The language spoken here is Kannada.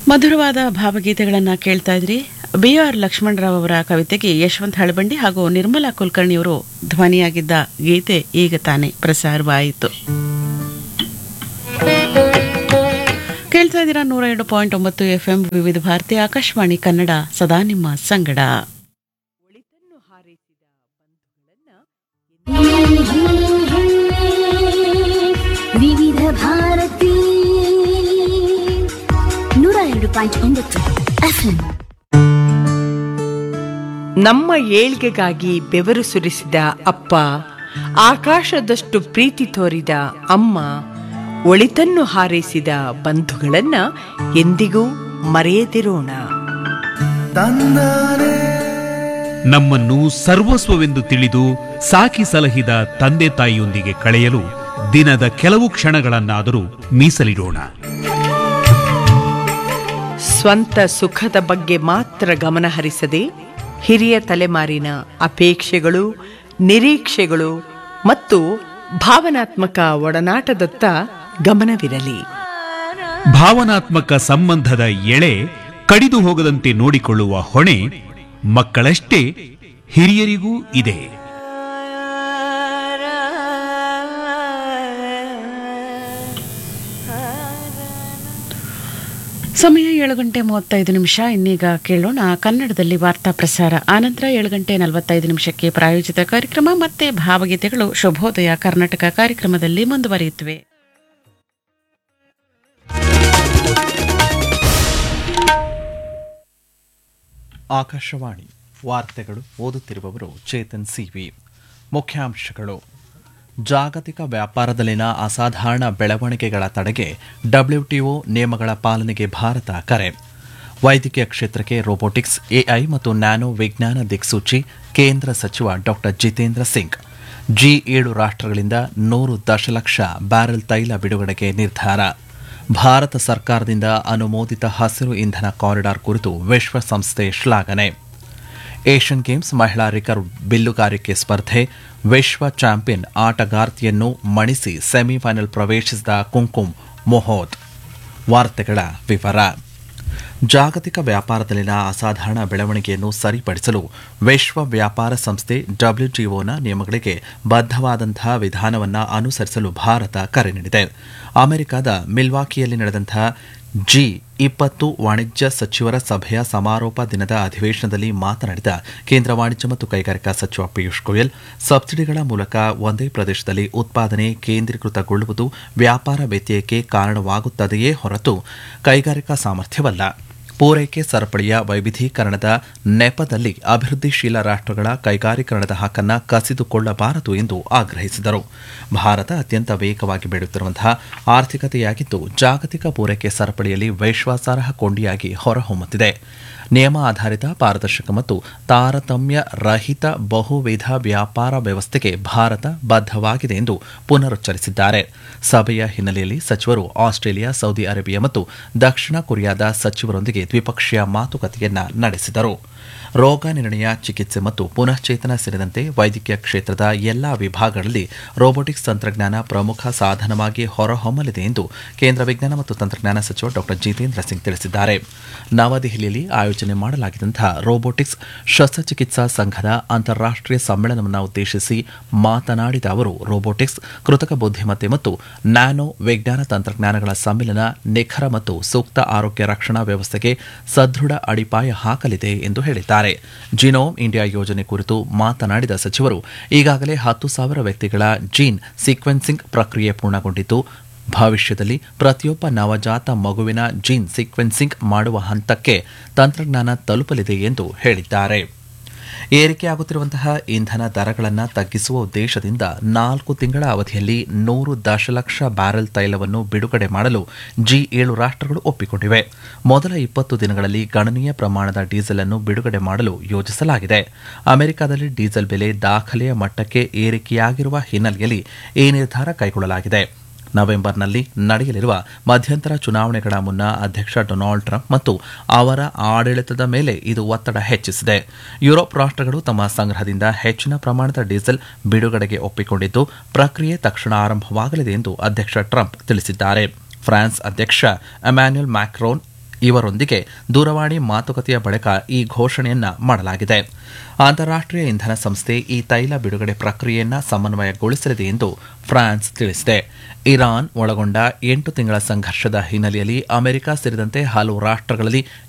ಮಧುರವಾದ ಭಾವಗೀತೆಗಳನ್ನು ಕೇಳ್ತಾ ಇದ್ರಿ ಬಿ ಆರ್ ಲಕ್ಷ್ಮಣರಾವ್ ಅವರ ಕವಿತೆಗೆ ಯಶವಂತ್ ಹಳಬಂಡಿ ಹಾಗೂ ನಿರ್ಮಲಾ ಕುಲಕರ್ಣಿಯವರು ಧ್ವನಿಯಾಗಿದ್ದ ಗೀತೆ ಈಗ ತಾನೇ ಪ್ರಸಾರವಾಯಿತು ಕೇಳ್ತಾ ಇದ್ದೀರಾ ನೂರ ಎರಡು ಪಾಯಿಂಟ್ ಒಂಬತ್ತು ಎಫ್ ಎಂ ವಿವಿಧ ಭಾರತಿ ಆಕಾಶವಾಣಿ ಕನ್ನಡ ಸದಾ ನಿಮ್ಮ ಸಂಗಡ ವಿವಿಧ ಭಾರತಿ ನೂರ ಎರಡು ಪಾಯಿಂಟ್ ಒಂಬತ್ತು ಎಫ್ಎಂ ನಮ್ಮ ಏಳ್ಗೆಗಾಗಿ ಬೆವರು ಸುರಿಸಿದ ಅಪ್ಪ ಆಕಾಶದಷ್ಟು ಪ್ರೀತಿ ತೋರಿದ ಅಮ್ಮ ಒಳಿತನ್ನು ಹಾರೈಸಿದ ಬಂಧುಗಳನ್ನ ಎಂದಿಗೂ ಮರೆಯದಿರೋಣ ನಮ್ಮನ್ನು ಸರ್ವಸ್ವವೆಂದು ತಿಳಿದು ಸಾಕಿ ಸಲಹಿದ ತಂದೆ ತಾಯಿಯೊಂದಿಗೆ ಕಳೆಯಲು ದಿನದ ಕೆಲವು ಕ್ಷಣಗಳನ್ನಾದರೂ ಮೀಸಲಿಡೋಣ ಸ್ವಂತ ಸುಖದ ಬಗ್ಗೆ ಮಾತ್ರ ಗಮನ ಹರಿಸದೆ ಹಿರಿಯ ತಲೆಮಾರಿನ ಅಪೇಕ್ಷೆಗಳು ನಿರೀಕ್ಷೆಗಳು ಮತ್ತು ಭಾವನಾತ್ಮಕ ಒಡನಾಟದತ್ತ ಗಮನವಿರಲಿ ಭಾವನಾತ್ಮಕ ಸಂಬಂಧದ ಎಳೆ ಕಡಿದು ಹೋಗದಂತೆ ನೋಡಿಕೊಳ್ಳುವ ಹೊಣೆ ಮಕ್ಕಳಷ್ಟೇ ಹಿರಿಯರಿಗೂ ಇದೆ ಸಮಯ ಏಳು ಗಂಟೆ ಮೂವತ್ತೈದು ನಿಮಿಷ ಇನ್ನೀಗ ಕೇಳೋಣ ಕನ್ನಡದಲ್ಲಿ ವಾರ್ತಾ ಪ್ರಸಾರ ಆನಂತರ ಏಳು ಗಂಟೆ ನಲವತ್ತೈದು ನಿಮಿಷಕ್ಕೆ ಪ್ರಾಯೋಜಿತ ಕಾರ್ಯಕ್ರಮ ಮತ್ತೆ ಭಾವಗೀತೆಗಳು ಶುಭೋದಯ ಕರ್ನಾಟಕ ಕಾರ್ಯಕ್ರಮದಲ್ಲಿ ಮುಂದುವರಿಯುತ್ತವೆ ಆಕಾಶವಾಣಿ ವಾರ್ತೆಗಳು ಓದುತ್ತಿರುವವರು ಚೇತನ್ ಸಿವಿ ಮುಖ್ಯಾಂಶಗಳು ಜಾಗತಿಕ ವ್ಯಾಪಾರದಲ್ಲಿನ ಅಸಾಧಾರಣ ಬೆಳವಣಿಗೆಗಳ ತಡೆಗೆ ಡಬ್ಲ್ಯೂಟಿಒ ನಿಯಮಗಳ ಪಾಲನೆಗೆ ಭಾರತ ಕರೆ ವೈದ್ಯಕೀಯ ಕ್ಷೇತ್ರಕ್ಕೆ ರೋಬೋಟಿಕ್ಸ್ ಎಐ ಮತ್ತು ನ್ಯಾನೋ ವಿಜ್ಞಾನ ದಿಕ್ಸೂಚಿ ಕೇಂದ್ರ ಸಚಿವ ಡಾಕ್ಟರ್ ಜಿತೇಂದ್ರ ಸಿಂಗ್ ಜಿ ಏಳು ರಾಷ್ಟ್ರಗಳಿಂದ ನೂರು ದಶಲಕ್ಷ ಬ್ಯಾರೆಲ್ ತೈಲ ಬಿಡುಗಡೆಗೆ ನಿರ್ಧಾರ ಭಾರತ ಸರ್ಕಾರದಿಂದ ಅನುಮೋದಿತ ಹಸಿರು ಇಂಧನ ಕಾರಿಡಾರ್ ಕುರಿತು ವಿಶ್ವಸಂಸ್ಥೆ ಶ್ಲಾಘನೆ ಏಷ್ಯನ್ ಗೇಮ್ಸ್ ಮಹಿಳಾ ರಿಕರ್ವ್ ಬಿಲ್ಲುಗಾರಿಕೆ ಸ್ಪರ್ಧೆ ವಿಶ್ವ ಚಾಂಪಿಯನ್ ಆಟಗಾರ್ತಿಯನ್ನು ಮಣಿಸಿ ಸೆಮಿಫೈನಲ್ ಪ್ರವೇಶಿಸಿದ ಕುಂಕುಮ್ ಮೊಹೋದ್ ವಾರ್ತೆಗಳ ವಿವರ ಜಾಗತಿಕ ವ್ಯಾಪಾರದಲ್ಲಿನ ಅಸಾಧಾರಣ ಬೆಳವಣಿಗೆಯನ್ನು ಸರಿಪಡಿಸಲು ವಿಶ್ವ ವ್ಯಾಪಾರ ಸಂಸ್ಥೆ ಡಬ್ಲ್ಯೂಟಿಒನ ನಿಯಮಗಳಿಗೆ ಬದ್ಧವಾದಂತಹ ವಿಧಾನವನ್ನು ಅನುಸರಿಸಲು ಭಾರತ ಕರೆ ನೀಡಿದೆ ಅಮೆರಿಕದ ಮಿಲ್ವಾಕಿಯಲ್ಲಿ ನಡೆದಂತಹ ಜಿ ಇಪ್ಪತ್ತು ವಾಣಿಜ್ಯ ಸಚಿವರ ಸಭೆಯ ಸಮಾರೋಪ ದಿನದ ಅಧಿವೇಶನದಲ್ಲಿ ಮಾತನಾಡಿದ ಕೇಂದ್ರ ವಾಣಿಜ್ಯ ಮತ್ತು ಕೈಗಾರಿಕಾ ಸಚಿವ ಪಿಯೂಷ್ ಗೋಯಲ್ ಸಬ್ಸಿಡಿಗಳ ಮೂಲಕ ಒಂದೇ ಪ್ರದೇಶದಲ್ಲಿ ಉತ್ಪಾದನೆ ಕೇಂದ್ರೀಕೃತಗೊಳ್ಳುವುದು ವ್ಯಾಪಾರ ವ್ಯತ್ಯಯಕ್ಕೆ ಕಾರಣವಾಗುತ್ತದೆಯೇ ಹೊರತು ಕೈಗಾರಿಕಾ ಸಾಮರ್ಥ್ಯವಲ್ಲ ಪೂರೈಕೆ ಸರಪಳಿಯ ವೈವಿಧೀಕರಣದ ನೆಪದಲ್ಲಿ ಅಭಿವೃದ್ಧಿಶೀಲ ರಾಷ್ಟ್ರಗಳ ಕೈಗಾರೀಕರಣದ ಹಕ್ಕನ್ನು ಕಸಿದುಕೊಳ್ಳಬಾರದು ಎಂದು ಆಗ್ರಹಿಸಿದರು ಭಾರತ ಅತ್ಯಂತ ವೇಗವಾಗಿ ಬೆಳೆಯುತ್ತಿರುವಂತಹ ಆರ್ಥಿಕತೆಯಾಗಿದ್ದು ಜಾಗತಿಕ ಪೂರೈಕೆ ಸರಪಳಿಯಲ್ಲಿ ವಿಶ್ವಾಸಾರ್ಹ ಕೊಂಡಿಯಾಗಿ ಹೊರಹೊಮ್ಮುತ್ತಿದೆ ನಿಯಮ ಆಧಾರಿತ ಪಾರದರ್ಶಕ ಮತ್ತು ತಾರತಮ್ಯ ರಹಿತ ಬಹುವಿಧ ವ್ಯಾಪಾರ ವ್ಯವಸ್ಥೆಗೆ ಭಾರತ ಬದ್ಧವಾಗಿದೆ ಎಂದು ಪುನರುಚ್ಚರಿಸಿದ್ದಾರೆ ಸಭೆಯ ಹಿನ್ನೆಲೆಯಲ್ಲಿ ಸಚಿವರು ಆಸ್ಟ್ರೇಲಿಯಾ ಸೌದಿ ಅರೇಬಿಯಾ ಮತ್ತು ದಕ್ಷಿಣ ಕೊರಿಯಾದ ಸಚಿವರೊಂದಿಗೆ ದ್ವಿಪಕ್ಷೀಯ ಮಾತುಕತೆಯನ್ನ ನಡೆಸಿದರು ರೋಗ ನಿರ್ಣಯ ಚಿಕಿತ್ಸೆ ಮತ್ತು ಪುನಶ್ಚೇತನ ಸೇರಿದಂತೆ ವೈದ್ಯಕೀಯ ಕ್ಷೇತ್ರದ ಎಲ್ಲಾ ವಿಭಾಗಗಳಲ್ಲಿ ರೋಬೋಟಿಕ್ಸ್ ತಂತ್ರಜ್ಞಾನ ಪ್ರಮುಖ ಸಾಧನವಾಗಿ ಹೊರಹೊಮ್ಮಲಿದೆ ಎಂದು ಕೇಂದ್ರ ವಿಜ್ಞಾನ ಮತ್ತು ತಂತ್ರಜ್ಞಾನ ಸಚಿವ ಡಾ ಜಿತೇಂದ್ರ ಸಿಂಗ್ ತಿಳಿಸಿದ್ದಾರೆ ನವದೆಹಲಿಯಲ್ಲಿ ಆಯೋಜನೆ ಮಾಡಲಾಗಿದ್ದಂತಹ ರೋಬೋಟಿಕ್ಸ್ ಶಸ್ತ್ರಚಿಕಿತ್ಸಾ ಸಂಘದ ಅಂತಾರಾಷ್ಟೀಯ ಸಮ್ಮೇಳನವನ್ನು ಉದ್ದೇಶಿಸಿ ಮಾತನಾಡಿದ ಅವರು ರೋಬೋಟಿಕ್ಸ್ ಕೃತಕ ಬುದ್ಧಿಮತ್ತೆ ಮತ್ತು ನ್ಯಾನೋ ವಿಜ್ಞಾನ ತಂತ್ರಜ್ಞಾನಗಳ ಸಮ್ಮಿಲನ ನಿಖರ ಮತ್ತು ಸೂಕ್ತ ಆರೋಗ್ಯ ರಕ್ಷಣಾ ವ್ಯವಸ್ಥೆಗೆ ಸದೃಢ ಅಡಿಪಾಯ ಹಾಕಲಿದೆ ಎಂದು ಹೇಳಿದ್ದಾರೆ ಜಿನೋಮ್ ಇಂಡಿಯಾ ಯೋಜನೆ ಕುರಿತು ಮಾತನಾಡಿದ ಸಚಿವರು ಈಗಾಗಲೇ ಹತ್ತು ಸಾವಿರ ವ್ಯಕ್ತಿಗಳ ಜೀನ್ ಸೀಕ್ವೆನ್ಸಿಂಗ್ ಪ್ರಕ್ರಿಯೆ ಪೂರ್ಣಗೊಂಡಿದ್ದು ಭವಿಷ್ಯದಲ್ಲಿ ಪ್ರತಿಯೊಬ್ಬ ನವಜಾತ ಮಗುವಿನ ಜೀನ್ ಸೀಕ್ವೆನ್ಸಿಂಗ್ ಮಾಡುವ ಹಂತಕ್ಕೆ ತಂತ್ರಜ್ಞಾನ ತಲುಪಲಿದೆ ಎಂದು ಹೇಳಿದ್ದಾರೆ ಏರಿಕೆಯಾಗುತ್ತಿರುವಂತಹ ಇಂಧನ ದರಗಳನ್ನು ತಗ್ಗಿಸುವ ಉದ್ದೇಶದಿಂದ ನಾಲ್ಕು ತಿಂಗಳ ಅವಧಿಯಲ್ಲಿ ನೂರು ದಶಲಕ್ಷ ಬ್ಯಾರೆಲ್ ತೈಲವನ್ನು ಬಿಡುಗಡೆ ಮಾಡಲು ಜಿ ಏಳು ರಾಷ್ಟ್ರಗಳು ಒಪ್ಪಿಕೊಂಡಿವೆ ಮೊದಲ ಇಪ್ಪತ್ತು ದಿನಗಳಲ್ಲಿ ಗಣನೀಯ ಪ್ರಮಾಣದ ಡೀಸೆಲ್ ಅನ್ನು ಬಿಡುಗಡೆ ಮಾಡಲು ಯೋಜಿಸಲಾಗಿದೆ ಅಮೆರಿಕದಲ್ಲಿ ಡೀಸೆಲ್ ಬೆಲೆ ದಾಖಲೆಯ ಮಟ್ಟಕ್ಕೆ ಏರಿಕೆಯಾಗಿರುವ ಹಿನ್ನೆಲೆಯಲ್ಲಿ ಈ ನಿರ್ಧಾರ ಕೈಗೊಳ್ಳಲಾಗಿದೆ ನವೆಂಬರ್ನಲ್ಲಿ ನಡೆಯಲಿರುವ ಮಧ್ಯಂತರ ಚುನಾವಣೆಗಳ ಮುನ್ನ ಅಧ್ಯಕ್ಷ ಡೊನಾಲ್ಡ್ ಟ್ರಂಪ್ ಮತ್ತು ಅವರ ಆಡಳಿತದ ಮೇಲೆ ಇದು ಒತ್ತಡ ಹೆಚ್ಚಿಸಿದೆ ಯುರೋಪ್ ರಾಷ್ಟ್ರಗಳು ತಮ್ಮ ಸಂಗ್ರಹದಿಂದ ಹೆಚ್ಚಿನ ಪ್ರಮಾಣದ ಡೀಸೆಲ್ ಬಿಡುಗಡೆಗೆ ಒಪ್ಪಿಕೊಂಡಿದ್ದು ಪ್ರಕ್ರಿಯೆ ತಕ್ಷಣ ಆರಂಭವಾಗಲಿದೆ ಎಂದು ಅಧ್ಯಕ್ಷ ಟ್ರಂಪ್ ತಿಳಿಸಿದ್ದಾರೆ ಫ್ರಾನ್ಸ್ ಅಧ್ಯಕ್ಷ ಎಮ್ಯಾನ್ಯುಯಲ್ ಮ್ಯಾಕ್ರೋನ್ ಇವರೊಂದಿಗೆ ದೂರವಾಣಿ ಮಾತುಕತೆಯ ಬಳಿಕ ಈ ಘೋಷಣೆಯನ್ನ ಮಾಡಲಾಗಿದೆ ಅಂತಾರಾಷ್ಟೀಯ ಇಂಧನ ಸಂಸ್ಥೆ ಈ ತೈಲ ಬಿಡುಗಡೆ ಪ್ರಕ್ರಿಯೆಯನ್ನ ಸಮನ್ವಯಗೊಳಿಸಲಿದೆ ಎಂದು ಫ್ರಾನ್ಸ್ ತಿಳಿಸಿದೆ ಇರಾನ್ ಒಳಗೊಂಡ ಎಂಟು ತಿಂಗಳ ಸಂಘರ್ಷದ ಹಿನ್ನೆಲೆಯಲ್ಲಿ ಅಮೆರಿಕ ಸೇರಿದಂತೆ ಹಲವು ರಾಷ್ಟ್ರಗಳಲ್ಲಿ